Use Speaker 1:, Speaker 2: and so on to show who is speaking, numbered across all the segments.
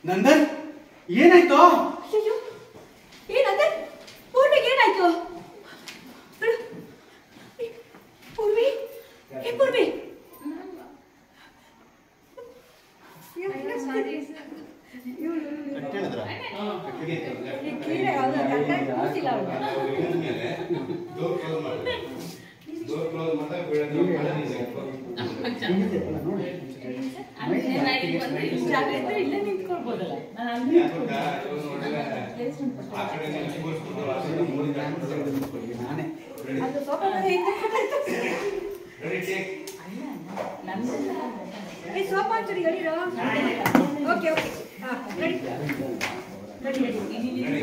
Speaker 1: ನಂದನ್ ಏನಾಯ್ತು
Speaker 2: ಅಯ್ಯೋ ಏನಂತೆ ಪೂರ್ವಿಗೆ ಏನಾಯ್ತು ಅಳು. ಏ, ಪೂರ್ವಿ ಏ ಪೂರ್ವಿ ಕೀರೆ ಯಾವ್ದು ಕರೆಕ್ಟಾಗಿ ಕೂತಿಲ್ಲ ಅವ್ಳು. ಜಾಗ ಇದ್ರೆ ಇಲ್ಲೇ ನಿಂತ್ಕೊಳ್ಬೋದಲ್ಲ ನಾನು ಅಲ್ಲಿ
Speaker 1: ನಾನೇ
Speaker 2: ಅದು ಸೋಫಾ ಮೇಲೆ ಹಿಂದೆ ಏ ಸೋಫಾ ಒಂಚೂರು ಎಳೀರೋ ಓಕೆ ಓಕೆ ಹಾ ರೆಡಿ ರೆಡಿ ರೆಡಿ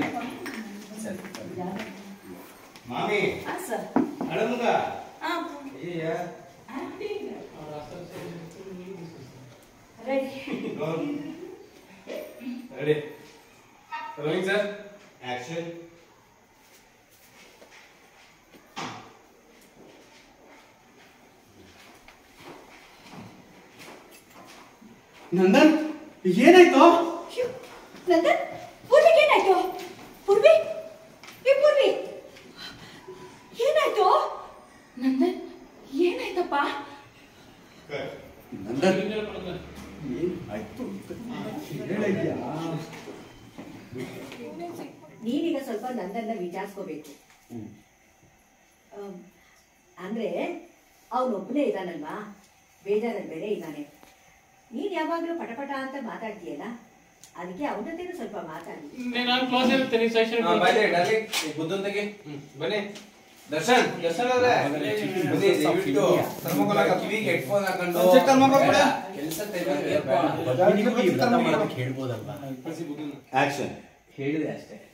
Speaker 3: ಮಾಮಿ
Speaker 2: ಹಾಂ ಸರ್
Speaker 3: ಅಳಮುಗ
Speaker 2: ಹಾಂ
Speaker 3: ಏಯ
Speaker 2: ready
Speaker 3: ready rolling sir action
Speaker 1: Nandan ಏನಾಯ್ತು
Speaker 2: ಅಯ್ಯೋ, ನಂದನ್ ಪೂರ್ವಿಗೆ ಏನಾಯ್ತು ಪೂರ್ವಿ ಏ ಪೂರ್ವಿ ಏನಾಯ್ತು ನಂದನ್ ಏನಾಯ್ತಪ್ಪ
Speaker 1: ನಂದನ್ ಏನಾಯ್ತು ಹೇಳಿದ್ಯಾ
Speaker 4: ನೀನೀಗ ಸ್ವಲ್ಪ ನಂದನ್ನ ವಿಚಾರಿಸ್ಕೋಬೇಕು
Speaker 1: ಹ್ಮ್.
Speaker 4: ಆಮ್, ಅಂದ್ರೆ ಅವನೊಬ್ಬನೇ ಇದ್ದಾನಲ್ವಾ ಬೇಜಾರಲ್ಲಿ ಬೇರೆ ಇದ್ದಾನೆ ನೀನ್ ಯಾವಾಗ್ಲೂ ಪಟಪಟ ಅಂತ ಮಾತಾಡ್ತೀಯಲ್ಲ ಅದಕ್ಕೆ ಅವನ ಜೊತೆನೂ ಸ್ವಲ್ಪ ಮಾತಾಡಿ
Speaker 5: ನಾನು ಕ್ಲೋಸ್ ಇರ್ತೀನಿ ಸೆಷನ್
Speaker 6: ಬನ್ನಿ ಡಾರ್ಲಿಂಗ್ ಬುದ್ಧಂತೆಗೆ ಬನ್ನಿ ದರ್ಶನ್ ದರ್ಶನ್ ಅವ್ರೆ ಬನ್ನಿ ದಯವಿಟ್ಟು ಥರ್ಮೋಕೋಲ್ ಹಾಕೋ ಕಿವಿಗೆ ಹೆಡ್ಫೋನ್ ಹಾಕೊಂಡು
Speaker 3: ಒಂದ್ಸೆಟ್ ಥರ್ಮೋಕೋಲ್ ಕೊಡು.
Speaker 6: ಕೆಲಸ
Speaker 1: ಹೇಳ್ಬೋದಲ್ವಾ
Speaker 3: ಆಕ್ಷನ್
Speaker 6: ಹೇಳಿದೆ ಅಷ್ಟೇ